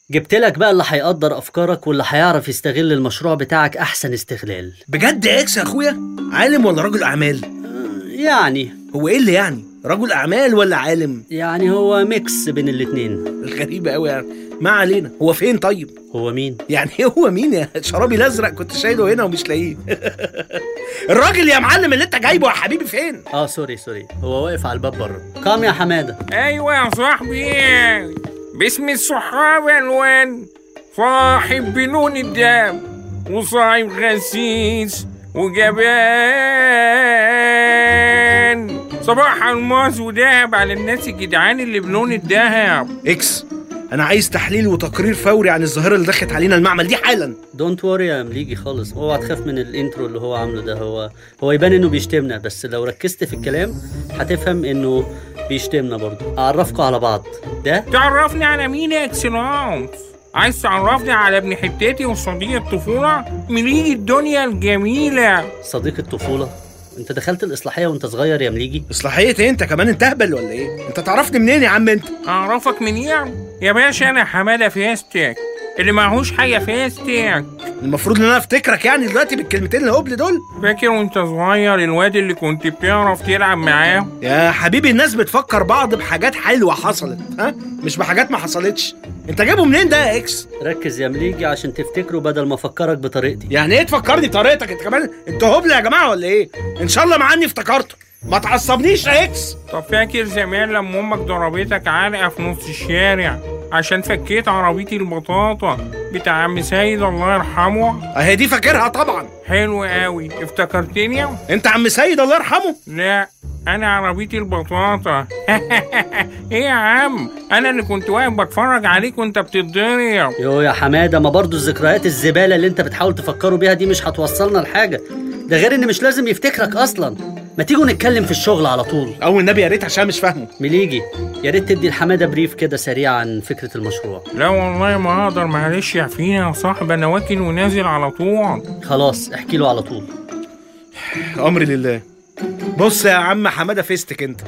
جبت لك بقى اللي هيقدر افكارك واللي هيعرف يستغل المشروع بتاعك احسن استغلال بجد يا اكس يا اخويا عالم ولا رجل اعمال آه، يعني هو ايه اللي يعني رجل اعمال ولا عالم يعني هو ميكس بين الاتنين غريبة قوي يعني ما علينا هو فين طيب هو مين يعني هو مين يا شرابي الازرق كنت شايله هنا ومش لاقيه الراجل يا معلم اللي انت جايبه يا حبيبي فين اه سوري سوري هو واقف على الباب بره قام يا حماده ايوه يا صاحبي باسم الصحابة الوان صاحب بنون الدم وصاحب غسيس وجبان صباح الماس ودهب على الناس الجدعان اللي بلون الدهب اكس انا عايز تحليل وتقرير فوري عن الظاهره اللي دخلت علينا المعمل دي حالا دونت وري يا مليجي خالص اوعى تخاف من الانترو اللي هو عامله ده هو هو يبان انه بيشتمنا بس لو ركزت في الكلام هتفهم انه بيشتمنا برضه اعرفكم على بعض ده تعرفني على مين يا اكسلانس عايز تعرفني على ابن حتتي وصديق الطفولة مليجي الدنيا الجميلة صديق الطفوله انت دخلت الاصلاحيه وانت صغير يا مليجي اصلاحيه ايه انت كمان انت اهبل ولا ايه انت تعرفني منين يا عم انت اعرفك من ايه يا باشا انا حمادة فيستك اللي معهوش حاجة فيستك المفروض ان انا افتكرك يعني دلوقتي بالكلمتين الهبل دول فاكر وانت صغير الواد اللي كنت بتعرف تلعب معاه يا حبيبي الناس بتفكر بعض بحاجات حلوه حصلت ها مش بحاجات ما حصلتش انت جايبه منين ده يا اكس ركز يا مليجي عشان تفتكره بدل ما افكرك بطريقتي يعني ايه تفكرني بطريقتك انت كمان انت هبل يا جماعه ولا ايه ان شاء الله معني افتكرته ما تعصبنيش يا اكس طب فاكر زمان لما امك ضربتك علقة في نص الشارع عشان فكيت عربيتي البطاطا بتاع عم سيد الله يرحمه اهي دي فاكرها طبعا حلو قوي افتكرتني انت عم سيد الله يرحمه لا انا عربيتي البطاطا ايه يا عم انا اللي كنت واقف بتفرج عليك وانت بتتضرب يو يا حماده ما برضو الذكريات الزباله اللي انت بتحاول تفكروا بيها دي مش هتوصلنا لحاجه ده غير ان مش لازم يفتكرك اصلا ما تيجوا نتكلم في الشغل على طول او النبي يا ريت عشان مش فاهمه مليجي يا ريت تدي الحماده بريف كده سريع عن فكره المشروع لا والله ما اقدر معلش يا فينا يا صاحبي انا واكل ونازل على طول خلاص احكي له على طول امري لله بص يا عم حماده فيستك انت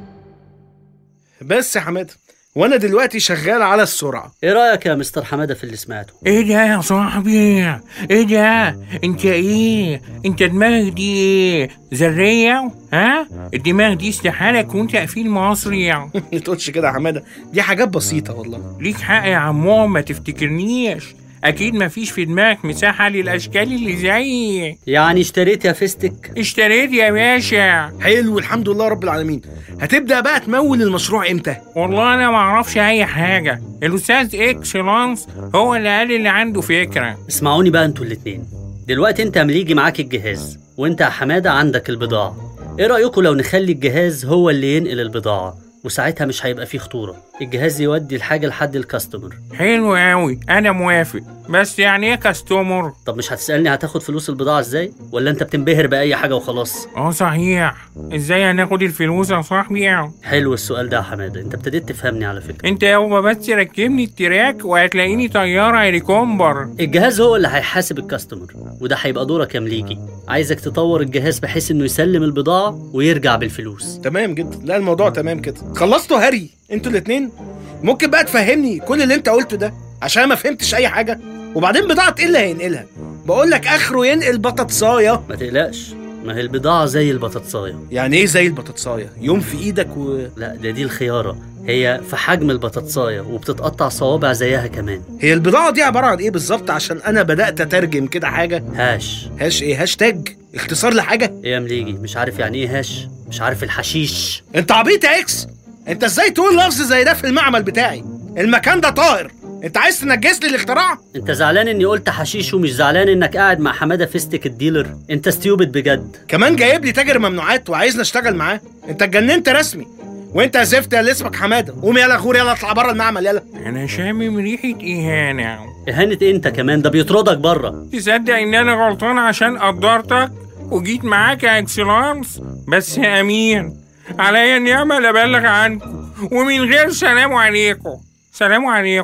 بس يا حماده وانا دلوقتي شغال على السرعه ايه رايك يا مستر حماده في اللي سمعته ايه ده يا صاحبي ايه ده انت ايه انت دماغك دي ايه ذريه ها الدماغ دي استحاله يكون تقفيل مصري ما تقولش كده يا حماده دي حاجات بسيطه والله ليك حق يا عمو ما تفتكرنيش اكيد مفيش في دماغك مساحه للاشكال اللي زيي يعني اشتريت يا فيستك اشتريت يا باشا حلو الحمد لله رب العالمين هتبدا بقى تمول المشروع امتى والله انا ما اعرفش اي حاجه الاستاذ اكسلانس هو اللي قال اللي عنده فكره اسمعوني بقى انتوا الاتنين دلوقتي انت يا مليجي معاك الجهاز وانت يا حماده عندك البضاعه ايه رايكم لو نخلي الجهاز هو اللي ينقل البضاعه وساعتها مش هيبقى فيه خطوره الجهاز يودي الحاجه لحد الكاستمر حلو قوي انا موافق بس يعني ايه كاستمر طب مش هتسالني هتاخد فلوس البضاعه ازاي ولا انت بتنبهر باي حاجه وخلاص اه صحيح ازاي هناخد الفلوس يا صاحبي حلو السؤال ده يا حماده انت ابتديت تفهمني على فكره انت يابا بس ركبني التراك وهتلاقيني طياره هليكوبتر الجهاز هو اللي هيحاسب الكاستمر وده هيبقى دورك يا مليجي عايزك تطور الجهاز بحيث انه يسلم البضاعه ويرجع بالفلوس تمام جدا لا الموضوع تمام كده خلصتوا هري انتوا الاتنين ممكن بقى تفهمني كل اللي انت قلته ده عشان ما فهمتش اي حاجه وبعدين بضاعه ايه اللي هينقلها بقول لك اخره ينقل بطاطسايه ما تقلقش ما هي البضاعه زي البطاطسايه يعني ايه زي البطاطسايه يوم في ايدك و لا ده دي الخياره هي في حجم البطاطسايه وبتتقطع صوابع زيها كمان هي البضاعه دي عباره عن ايه بالظبط عشان انا بدات اترجم كده حاجه هاش هاش ايه هاشتاج اختصار لحاجه ايه يا مليجي مش عارف يعني ايه هاش مش عارف الحشيش انت عبيط يا اكس انت ازاي تقول لفظ زي ده في المعمل بتاعي المكان ده طائر انت عايز تنجس لي الاختراع انت زعلان اني قلت حشيش ومش زعلان انك قاعد مع حماده فيستك الديلر انت ستيوبد بجد كمان جايب لي تاجر ممنوعات وعايزني اشتغل معاه انت اتجننت رسمي وانت يا زفت يا اللي اسمك حماده قوم يلا يا اخويا يلا اطلع بره المعمل يلا انا شامم ريحه اهانه اهانه انت كمان ده بيطردك بره تصدق ان انا غلطان عشان قدرتك وجيت معاك يا اكسلانس بس يا امين عليا النعمه اللي ابلغ عنكم ومن غير سلام عليكم سلام عليكم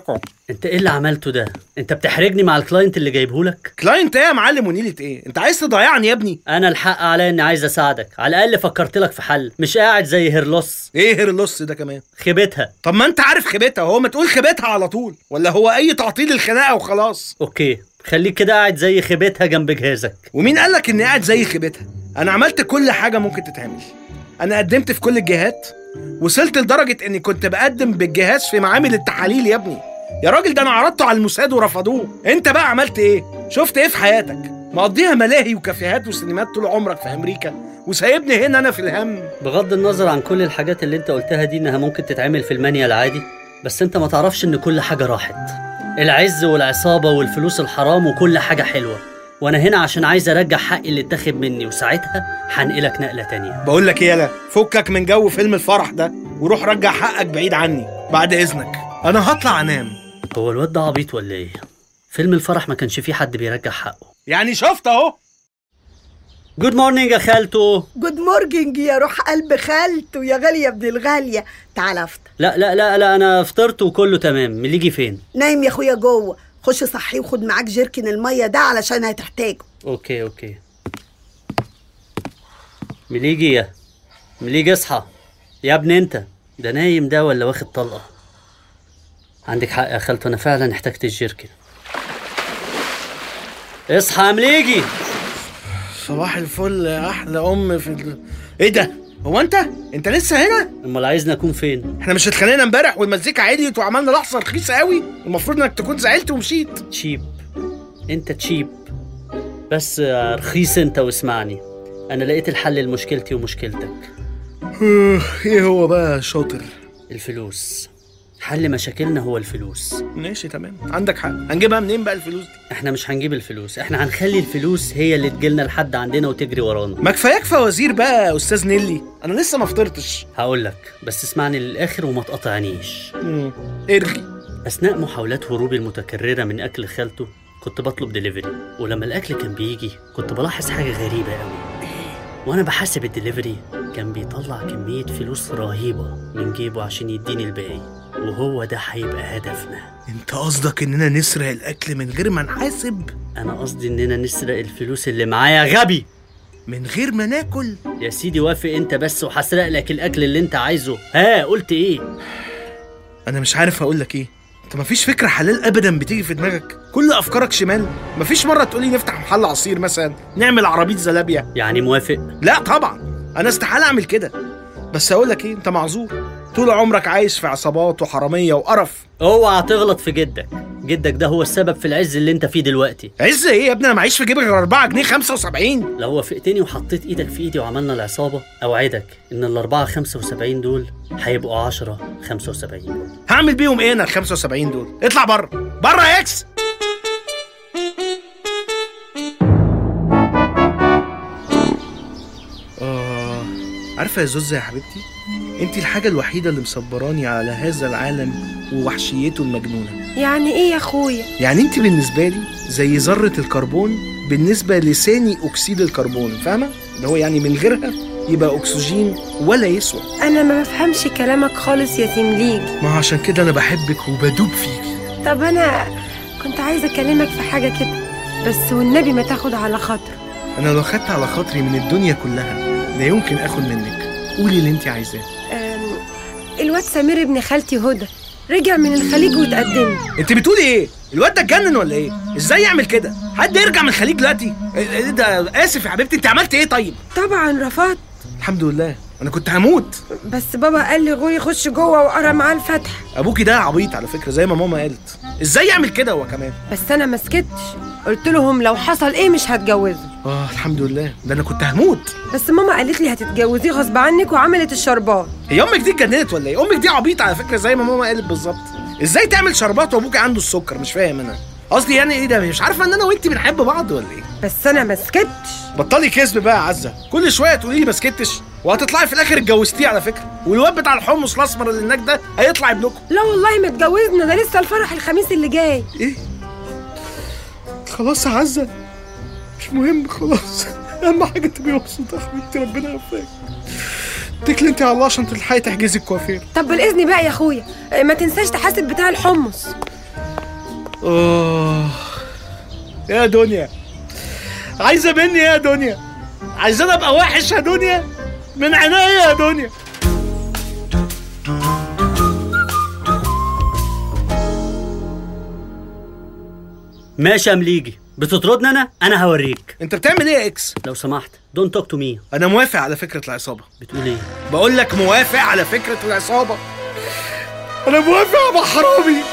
انت ايه اللي عملته ده انت بتحرجني مع الكلاينت اللي جايبهولك كلاينت ايه يا معلم ونيلة ايه انت عايز تضيعني يا ابني انا الحق عليا اني عايز اساعدك على الاقل فكرت لك في حل مش قاعد زي هيرلوس ايه هيرلوس ده كمان خيبتها طب ما انت عارف خيبتها هو ما تقول خيبتها على طول ولا هو اي تعطيل الخناقه وخلاص اوكي خليك كده قاعد زي خيبتها جنب جهازك ومين قال لك اني قاعد زي خيبتها انا عملت كل حاجه ممكن تتعمل انا قدمت في كل الجهات وصلت لدرجه اني كنت بقدم بالجهاز في معامل التحاليل يا ابني يا راجل ده انا عرضته على الموساد ورفضوه انت بقى عملت ايه شفت ايه في حياتك مقضيها ملاهي وكافيهات وسينمات طول عمرك في امريكا وسايبني هنا انا في الهم بغض النظر عن كل الحاجات اللي انت قلتها دي انها ممكن تتعمل في المانيا العادي بس انت ما تعرفش ان كل حاجة راحت العز والعصابة والفلوس الحرام وكل حاجة حلوة وانا هنا عشان عايز ارجع حقي اللي اتاخد مني وساعتها هنقلك نقلة تانية بقول لك ايه يالا فكك من جو فيلم الفرح ده وروح رجع حقك بعيد عني بعد اذنك انا هطلع انام هو الواد ده عبيط ولا ايه فيلم الفرح ما كانش فيه حد بيرجع حقه يعني شفت اهو جود مورنينج يا خالته جود مورجنج يا روح قلب خالته يا غالية ابن الغالية تعال افطر لا لا لا لا انا فطرت وكله تمام اللي يجي فين نايم يا اخويا جوه خش صحيه وخد معاك جيركن المية ده علشان هتحتاجه اوكي اوكي مليجي يا مليجي اصحى يا ابني انت ده نايم ده ولا واخد طلقه عندك حق يا خالته انا فعلا احتجت الجيركن اصحى يا مليجي صباح الفل يا احلى ام في ال... ايه ده هو انت انت لسه هنا امال عايزني اكون فين احنا مش اتخانقنا امبارح والمزيكا عليت وعملنا لحظه رخيصه قوي المفروض انك تكون زعلت ومشيت تشيب انت تشيب بس يا رخيص انت واسمعني انا لقيت الحل لمشكلتي ومشكلتك ايه هو بقى شاطر الفلوس حل مشاكلنا هو الفلوس ماشي تمام عندك حق هنجيبها منين بقى الفلوس دي احنا مش هنجيب الفلوس احنا هنخلي الفلوس هي اللي تجيلنا لحد عندنا وتجري ورانا ما كفاياك فوازير بقى يا استاذ نيلي انا لسه ما فطرتش هقول لك بس اسمعني للاخر وما تقاطعنيش مم. ارغي اثناء محاولات هروبي المتكرره من اكل خالته كنت بطلب دليفري ولما الاكل كان بيجي كنت بلاحظ حاجه غريبه قوي وانا بحاسب الدليفري كان بيطلع كميه فلوس رهيبه من جيبه عشان يديني الباقي وهو ده هيبقى هدفنا انت قصدك اننا نسرق الاكل من غير ما نحاسب انا قصدي اننا نسرق الفلوس اللي معايا غبي من غير ما ناكل يا سيدي وافق انت بس وهسرق لك الاكل اللي انت عايزه ها قلت ايه انا مش عارف اقول لك ايه انت مفيش فكره حلال ابدا بتيجي في دماغك كل افكارك شمال مفيش مره تقولي نفتح محل عصير مثلا نعمل عربيه زلابيا يعني موافق لا طبعا انا استحاله اعمل كده بس اقول لك ايه انت معذور طول عمرك عايش في عصابات وحراميه وقرف اوعى تغلط في جدك جدك ده هو السبب في العز اللي انت فيه دلوقتي عز ايه يا ابني انا معيش في جيبي غير 4 جنيه 75 لو وافقتني وحطيت ايدك في ايدي وعملنا العصابة اوعدك ان الاربعة خمسة وسبعين دول هيبقوا عشرة خمسة وسبعين هعمل بيهم ايه انا ال 75 دول اطلع بره بره يا اكس آه عارفة يا زوزة يا حبيبتي انت الحاجة الوحيدة اللي مصبراني على هذا العالم ووحشيته المجنونة يعني ايه يا اخويا يعني انت بالنسبة لي زي ذرة الكربون بالنسبة لثاني أكسيد الكربون فاهمة؟ اللي هو يعني من غيرها يبقى أكسجين ولا يسوى انا ما بفهمش كلامك خالص يا تمليج ما هو عشان كده أنا بحبك وبدوب فيكي طب انا كنت عايزه اكلمك في حاجه كده بس والنبي ما تاخد على خاطر أنا لو خدت على خاطري من الدنيا كلها لا يمكن آخد منك قولي اللي انت عايزاه أم، الواد سمير ابن خالتي هدى رجع من الخليج وتقدم انت بتقولي ايه الواد ده اتجنن ولا ايه ازاي يعمل كده حد يرجع من الخليج دلوقتي ايه ايه ده اسف يا حبيبتي انت عملت ايه طيب طبعا رفضت الحمد لله انا كنت هموت بس بابا قال لي غوري خش جوه وقرا معاه الفتح ابوكي ده عبيط على فكره زي ما ماما قالت ازاي يعمل كده هو كمان بس انا ما سكتش قلت لهم لو حصل ايه مش هتجوزه اه الحمد لله ده انا كنت هموت بس ماما قالت لي هتتجوزيه غصب عنك وعملت الشربات هي امك دي اتجننت ولا ايه امك دي عبيطه على فكره زي ما ماما قالت بالظبط ازاي تعمل شربات وابوكي عنده السكر مش فاهم انا قصدي يعني ايه ده مش عارفه ان انا وانت بنحب بعض ولا ايه بس انا ما سكتش بطلي كذب بقى يا عزه كل شويه تقولي لي ما سكتش وهتطلعي في الاخر اتجوزتيه على فكره والواد بتاع الحمص الاسمر اللي هناك ده هيطلع ابنكم لا والله ما اتجوزنا ده لسه الفرح الخميس اللي جاي ايه خلاص يا عزه مش مهم خلاص اهم حاجه تبقي مبسوطه يا حبيبتي ربنا يوفقك اتكلي انت على الله عشان تلحقي تحجزي الكوافير طب بالاذن بقى يا اخويا اه، ما تنساش تحاسب بتاع الحمص اوه يا دنيا عايزه مني إيه يا دنيا عايزاني ابقى وحش يا دنيا من عينيا يا دنيا ماشي يا مليجي بتطردني انا انا هوريك انت بتعمل ايه يا اكس لو سمحت دونت توك تو مي انا موافق على فكره العصابه بتقول ايه بقول لك موافق على فكره العصابه انا موافق يا ابو حرامي